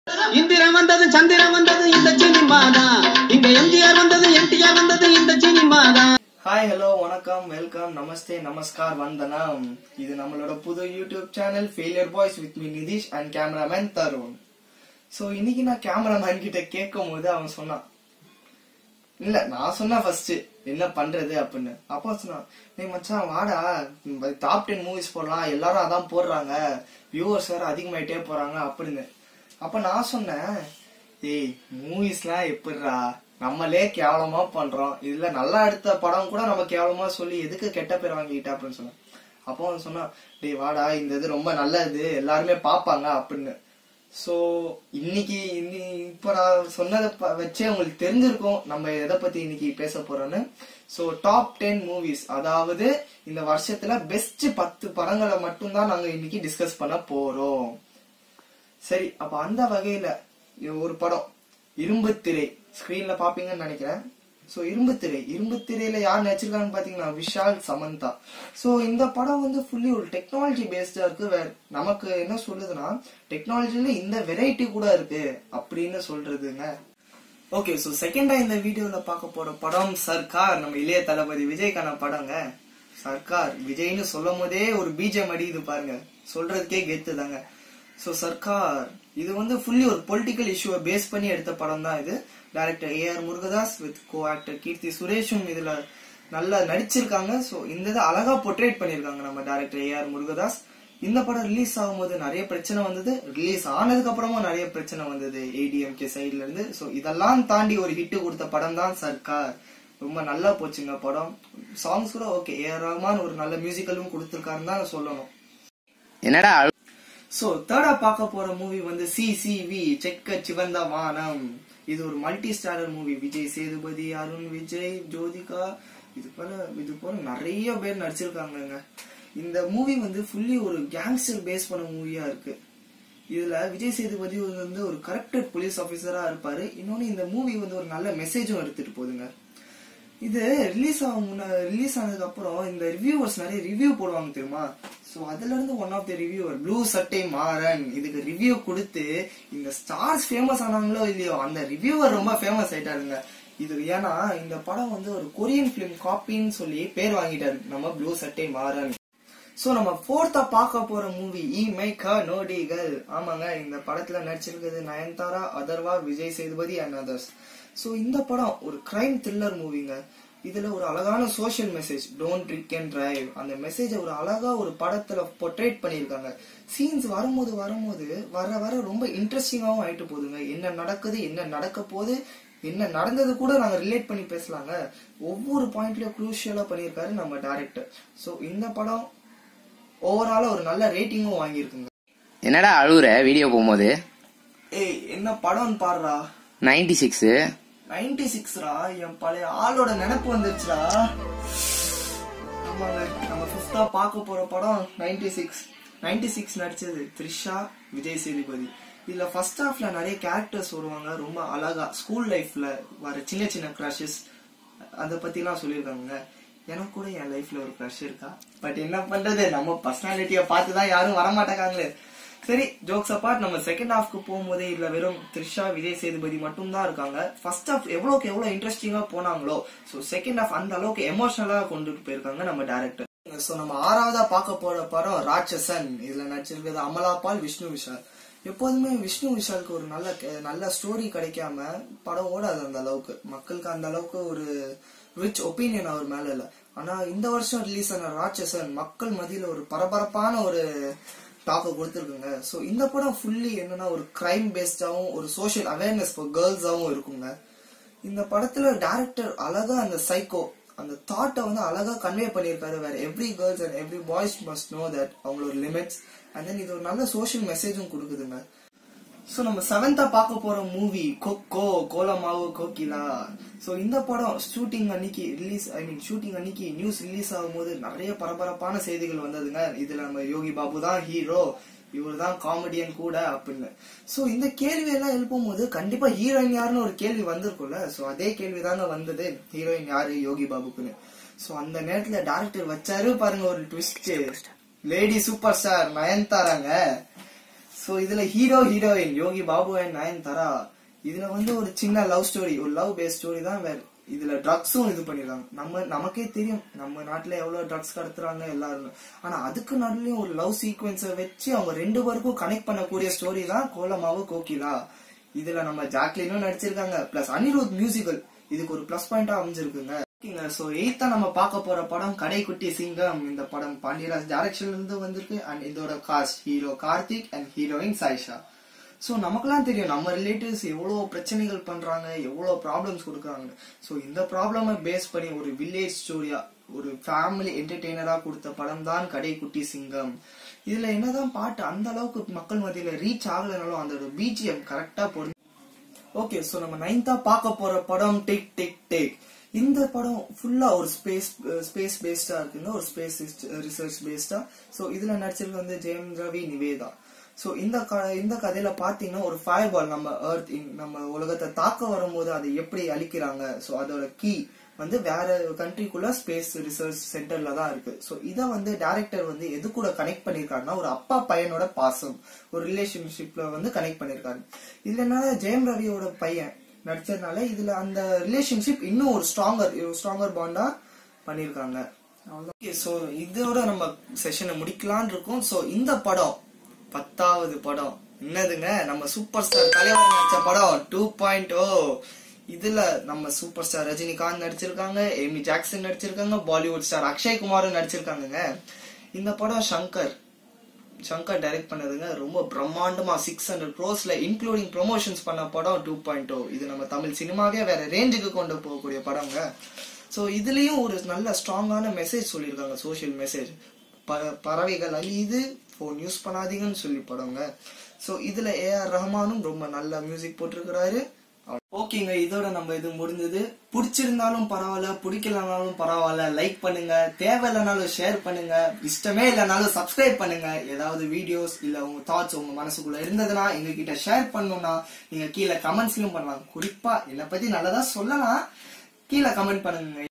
இந்திரன் வந்தது சந்திரன் வந்தது இந்த சினிமா தான் இங்க எம்ஜிஆர் வந்தது என்டிஆர் வந்தது இந்த சினிமா தான் ஹாய் ஹலோ வணக்கம் வெல்கம் நமஸ்தே நமஸ்கார் வந்தனம் இது நம்மளோட புது YouTube channel failure boys with me Nitish and cameraman Tarun so இன்னைக்கு நான் கேமராமேன் கிட்ட கேட்கும் போது அவன் சொன்னான் இல்ல நான் சொன்னேன் ஃபர்ஸ்ட் என்ன பண்றது அப்படின்னு அப்போ சொன்னான் நீ மச்சான் வாடா டாப் டென் மூவிஸ் போடலாம் எல்லாரும் அதான் போடுறாங்க வியூவர்ஸ் வேற அதிகமாயிட்டே போறாங்க அப்படின்னு அப்ப நான் சொன்னேன் ஏய் மூவிஸ்லாம் எப்படிடா நம்மளே கேவலமா பண்றோம் இதுல நல்லா எடுத்த படம் கூட நம்ம கேவலமா சொல்லி எதுக்கு கெட்ட பேர் வாங்கிட்ட அப்படின்னு சொன்னேன் அப்போ அவன் சொன்னான் டேய் வாடா இந்த இது ரொம்ப நல்லது எல்லாருமே பாப்பாங்க அப்படின்னு சோ இன்னைக்கு இன்னி இப்ப நான் சொன்னதை ப- வச்சே உங்களுக்கு தெரிஞ்சிருக்கும் நம்ம எதை பத்தி இன்னைக்கு பேச போறோம்னு சோ டாப் டென் மூவிஸ் அதாவது இந்த வருஷத்துல பெஸ்ட் பத்து படங்களை மட்டும்தான் நாங்க இன்னைக்கு டிஸ்கஸ் பண்ண போறோம் சரி அப்ப அந்த வகையில இது ஒரு படம் இரும்பு திரை ஸ்கிரீன்ல பாப்பீங்கன்னு நினைக்கிறேன் சோ இரும்பு திரை இரும்பு திரையில யார் நடிச்சிருக்காங்கன்னு பாத்தீங்கன்னா விஷால் சமந்தா சோ இந்த படம் வந்து ஃபுல்லி ஒரு டெக்னாலஜி பேஸ்டா இருக்கு வேற நமக்கு என்ன சொல்லுதுன்னா டெக்னாலஜில இந்த வெரைட்டி கூட இருக்கு அப்படின்னு சொல்றதுங்க ஓகே சோ செகண்டா இந்த வீடியோல பார்க்க போற படம் சர்க்கார் நம்ம இளைய தளபதி விஜய்க்கான படங்க சர்க்கார் விஜய்னு சொல்லும் போதே ஒரு பீஜம் அடிக்குது பாருங்க சொல்றதுக்கே கெத்து தாங்க சோ சர்க்கார் இது வந்து ஃபுல்லி ஒரு பொலிட்டிக்கல் இஷ்யூவை பேஸ் பண்ணி எடுத்த படம் தான் இது director A R Murugadoss with co actor Keerthi சுரேஷும் இதுல நல்லா நடிச்சிருக்காங்க சோ இந்த இதை அழகா பொர்ட்ரேட் பண்ணிருக்காங்க நம்ம டைரக்டர் ஏ ஆர் முருகதாஸ் இந்த படம் ரிலீஸ் ஆகும்போது நிறைய பிரச்சனை வந்தது ரிலீஸ் ஆனதுக்கு அப்புறமா நிறைய பிரச்சனை வந்தது ஏடிஎம்கே சைடுல இருந்து சோ இதெல்லாம் தாண்டி ஒரு ஹிட் கொடுத்த படம் தான் சர்க்கார் ரொம்ப நல்லா போச்சுங்க படம் சாங்ஸ் கூட ஓகே ஏ ஆர் ரஹ்மான் ஒரு நல்ல மியூசிக்கலும் கொடுத்திருக்காருன்னு தான் சொல்லணும் என்னடா அழு- சோ தேர்டா பார்க்க போற மூவி வந்து சிசிவி செக்க சிவந்த வானம் இது ஒரு multi starrer movie Vijay Sethupathi Arun Vijay Jyothika இது போல இது போல நிறைய பேர் நடிச்சிருக்காங்கங்க இந்த மூவி வந்து ஃபுல்லி ஒரு கேங்ஸ்டர் பேஸ் பண்ண மூவியா இருக்கு இதுல விஜய் சேதுபதி வந்து ஒரு கரெக்டட் போலீஸ் ஆபீசரா இருப்பாரு இன்னொன்னு இந்த மூவி வந்து ஒரு நல்ல மெசேஜும் எடுத்துட்டு போகுதுங்க இது ரிலீஸ் ஆகும் முன்ன ரிலீஸ் ஆனதுக்கு அப்புறம் இந்த ரிவ்யூவர்ஸ் நிறைய ரிவ்யூ போடுவாங்க தெரியுமா சோ அதுல இருந்து one of the reviewer blue Sattai Maran இதுக்கு ரிவ்யூ கொடுத்து இந்த ஸ்டார்ஸ் ஃபேமஸ் ஆனாங்களோ இல்லையோ அந்த ரிவ்யூவர் ரொம்ப ஃபேமஸ் ஆயிட்டாருங்க இது ஏன்னா இந்த படம் வந்து ஒரு கொரியன் பிலிம் காப்பின்னு சொல்லி பேர் வாங்கிட்டாரு நம்ம ப்ளூ சட்டை மாறன் சோ நம்ம ஃபோர்த்தா பார்க்க போற மூவி இ மைக்கா நோடிகள் ஆமாங்க இந்த படத்துல நடிச்சிருக்கிறது Nayanthara Atharvaa Vijay Sethupathi and others so இந்த படம் ஒரு கிரைம் த்ரில்லர் மூவிங்க இதுல ஒரு அழகான social message don't drink and drive அந்த மெசேஜை ஒரு அழகா ஒரு படத்துல பொர்ட்ரேட் பண்ணியிருக்காங்க சீன்ஸ் வரும்போது வரும்போது வர வர ரொம்ப இன்ட்ரெஸ்டிங்காவும் ஆயிட்டு போகுதுங்க என்ன நடக்குது என்ன நடக்க போகுது என்ன நடந்தது கூட நாங்க ரிலேட் பண்ணி பேசலாங்க ஒவ்வொரு பாயிண்ட்லயும் குரூஷியலா பண்ணியிருக்காரு நம்ம டைரக்டர் சோ இந்த படம் ஓவராலா ஒரு நல்ல ரேட்டிங்கும் வாங்கியிருக்குங்க என்னடா அழுகுற வீடியோ போகும்போது ஏய் என்ன படம்னு பாடுறா நைன்டி சிக்ஸ் நைன்டி சிக்ஸ்ரா என் பழைய ஆளோட நினைப்பு வந்துருச்சுடா ஆமாங்க நம்ம ஃபிஃப்தா பார்க்க போற படம் நைன்டி சிக்ஸ் நைன்டி சிக்ஸ் நடிச்சது த்ரிஷா விஜய் சேதுபதி இதுல ஃபர்ஸ்ட் ஹாஃப்ல நிறைய கேரக்டர்ஸ் வருவாங்க ரொம்ப அழகா ஸ்கூல் லைஃப்ல வர சின்ன சின்ன கிரஷஸ் அத பத்திலாம் சொல்லியிருக்காங்க எனக்கு கூட என் லைஃப்ல ஒரு க்ரஷ் இருக்கா பட் என்ன பண்றது நம்ம பர்சனாலிட்டிய பார்த்து தான் யாரும் வரமாட்டாங்களே சரி ஜோக்ஸ் அப்பார்ட் நம்ம செகண்ட் ஹாஃப்க்கு போகும்போதே இதுல வெறும் த்ரிஷா விஜய் சேதுபதி மட்டும் தான் இருக்காங்க ஃபர்ஸ்ட் ஹாஃப் எவ்வளவுக்கு எவ்வளவு இன்ட்ரெஸ்டிங்கா போனாங்களோ சோ செகண்ட் ஹாஃப் அந்த அளவுக்கு எமோஷனலா கொண்டுட்டு போயிருக்காங்க நம்ம டேரக்டர் சோ நம்ம ஆறாவதா பார்க்க போற படம் ராட்சசன் இதுல நடிச்சிருக்கிறது அமலா பால் விஷ்ணு விஷால் எப்போதுமே விஷ்ணு விஷாலுக்கு ஒரு நல்ல நல்ல ஸ்டோரி கிடைக்காம படம் ஓடாது அந்த அளவுக்கு மக்களுக்கு அந்த அளவுக்கு ஒரு ரிச் ஒப்பீனியன் அவர் மேல இல்ல ஆனா இந்த வருஷம் ரிலீஸ் ஆன ராட்சசன் மக்கள் மத்தியில ஒரு பரபரப்பான ஒரு டாக்க கொடுத்துருக்குங்க சோ இந்த படம் ஃபுல்லி என்னன்னா ஒரு கிரைம் பேஸ்டாவும் ஒரு சோஷியல் அவேர்னஸ் ஃபார் கேர்ள்ஸாவும் இருக்குங்க இந்த படத்துல டைரக்டர் அழகா அந்த சைக்கோ அந்த தாட்டை வந்து அழகா கன்வே பண்ணியிருக்காரு வேற every girls and every boys must know that அவங்களோட லிமிட்ஸ் அண்ட் தென் இது ஒரு நல்ல சோஷியல் மெசேஜும் கொடுக்குதுங்க சோ நம்ம செவன்த்தா பார்க்க போற மூவி கொக்கோ கோலமாவு கோகிலா சோ இந்த படம் ஷூட்டிங் அன்னைக்கு ரிலீஸ் ஐ மீன் ஷூட்டிங் அன்னைக்கு நியூஸ் ரிலீஸ் ஆகும்போது நிறைய பரபரப்பான செய்திகள் வந்ததுங்க இதுல நம்ம யோகி பாபு தான் ஹீரோ இவர் தான் காமெடியன் கூட அப்படின்னு சோ இந்த கேள்வி எல்லாம் எழுப்பும் போது கண்டிப்பா ஹீரோயின் யாருன்னு ஒரு கேள்வி வந்திருக்கும்ல சோ அதே கேள்வி தாங்க வந்தது ஹீரோயின் யாரு யோகி பாபுக்குன்னு சோ அந்த நேரத்துல டேரக்டர் வச்சாரு பாருங்க ஒரு ட்விஸ்ட் லேடி சூப்பர் ஸ்டார் நயன்தாராங்க சோ இதுல hero heroine Yogi Babu and Nayanthara இதுல வந்து ஒரு சின்ன லவ் ஸ்டோரி ஒரு லவ் பேஸ்ட் ஸ்டோரி தான் வேற இதுல ட்ரக்ஸும் இது பண்ணிருக்காங்க நம்ம நமக்கே தெரியும் நம்ம நாட்டுல எவ்வளவு ட்ரக்ஸ் கடத்துறாங்க எல்லாரும் ஆனா அதுக்கு நடுலயும் ஒரு லவ் சீக்வன்ஸ வச்சு அவங்க ரெண்டு பேருக்கும் கனெக்ட் பண்ணக்கூடிய ஸ்டோரி தான் கோலமாவு கோகிலா இதுல நம்ம ஜாக்லினும் நடிச்சிருக்காங்க பிளஸ் அனிருத் மியூசிக்கல் இதுக்கு ஒரு பிளஸ் பாயிண்டா அமைஞ்சிருக்குங்க சோ எயித்தா நம்ம பார்க்க போற படம் கடைக்குட்டி சிங்கம் இந்த படம் பாண்டியராஜ் டைரக்ஷன்ல இருந்து வந்திருக்கு அண்ட் இதோட cast hero Karthik and heroine Sayyeshaa so நமக்கெல்லாம் தெரியும் நம்ம ரிலேட்டிவ்ஸ் எவ்வளவு பிரச்சனைகள் பண்றாங்க எவ்வளவு ப்ராப்ளம்ஸ் கொடுக்குறாங்க சோ இந்த ப்ராப்ளம பேஸ் பண்ணி ஒரு வில்லேஜ் ஸ்டோரியா ஒரு ஃபேமிலி என்டர்டெய்னரா கொடுத்த படம் தான் கடைக்குட்டி சிங்கம் இதுல என்னதான் பாட்டு அந்த அளவுக்கு மக்கள் மத்தியில ரீச் ஆகலைனாலும் அந்த பிஜிஎம் கரெக்டா பொருள் ஓகே சோ நம்ம நைன்த்தா பார்க்க போற படம் டிக் டிக் டிக் இந்த படம் ஃபுல்லா ஒரு ஸ்பேஸ் ஸ்பேஸ் பேஸ்டா இருக்குங்க ஒரு ஸ்பேஸ் ரிசர்ச் பேஸ்டா சோ இதுல நடிச்சிருக்கு வந்து ஜெயம் ரவி நிவேதா சோ இந்த க- இந்த கதையில பாத்தீங்கன்னா ஒரு ஃபயர் பால் நம்ம எர்த் நம்ம உலகத்தை தாக்க வரும்போது அதை எப்படி அழிக்கிறாங்க சோ அதோட கீ வந்து வேற கண்ட்ரிக்குள்ள ஸ்பேஸ் ரிசர்ச் சென்டர்ல தான் இருக்கு சோ இத வந்து டைரக்டர் வந்து எது கூட கனெக்ட் பண்ணிருக்காருன்னா ஒரு அப்பா பையனோட பாசம் ஒரு ரிலேஷன்ஷிப்ல வந்து கனெக்ட் பண்ணிருக்காரு இதுல என்ன ஜெயம் ரவியோட பையன் நடிச்சதுனால இதுல அந்த ரிலேஷன்ஷிப் இன்னும் ஒரு ஸ்ட்ராங்கர் ஸ்ட்ராங்கர் பாண்டா பண்ணிருக்காங்க ஓகே சோ இதோட நம்ம செஷனை முடிக்கலாம்னு இருக்கோம் சோ இந்த படம் பத்தாவது படம் என்னதுங்க நம்ம சூப்பர் ஸ்டார் தலைவர் நடிச்ச படம் டூ பாயிண்ட் ஓ இதுல நம்ம சூப்பர் ஸ்டார் ரஜினிகாந்த் நடிச்சிருக்காங்க எமி ஜாக்சன் நடிச்சிருக்காங்க பாலிவுட் ஸ்டார் அக்ஷய் குமாரும் நடிச்சிருக்காங்கங்க இந்த படம் சங்கர் சங்கர் டைரக்ட் பண்ணதுங்க ரொம்ப பிரம்மாண்டமா சிக்ஸ் ஹண்ட்ரட் க்ரோஸ்ல இன்க்ளூடிங் ப்ரொமோஷன்ஸ் பண்ண படம் டூ பாயிண்ட் இது நம்ம தமிழ் சினிமாவே வேற ரேஞ்சுக்கு கொண்டு போகக்கூடிய படங்க சோ இதுலயும் ஒரு நல்ல ஸ்ட்ராங்கான மெசேஜ் சொல்லியிருக்காங்க சோஷியல் மெசேஜ் பறவைகள் அழியுது போன் யூஸ் பண்ணாதீங்கன்னு சொல்லி படங்க சோ இதுல ஏஆர் ரஹ்மானும் ரொம்ப நல்ல மியூசிக் போட்டிருக்கிறாரு ஓகேங்க இதோட நம்ம இது முடிஞ்சது பிடிச்சிருந்தாலும் பரவாயில்ல பிடிக்கலனாலும் பரவாயில்ல லைக் பண்ணுங்க தேவையில்லைனாலும் ஷேர் பண்ணுங்க இஷ்டமே இல்லைனாலும் சப்ஸ்கிரைப் பண்ணுங்க ஏதாவது வீடியோஸ் இல்ல உங்க தாட்ஸ் உங்க மனசுக்குள்ள இருந்ததுன்னா எங்க கிட்ட ஷேர் பண்ணணும்னா நீங்க கீழே கமெண்ட்ஸ்லயும் பண்ணலாம் குறிப்பா என்னை பத்தி நல்லதா சொல்லலாம் கீழே கமெண்ட் பண்ணுங்க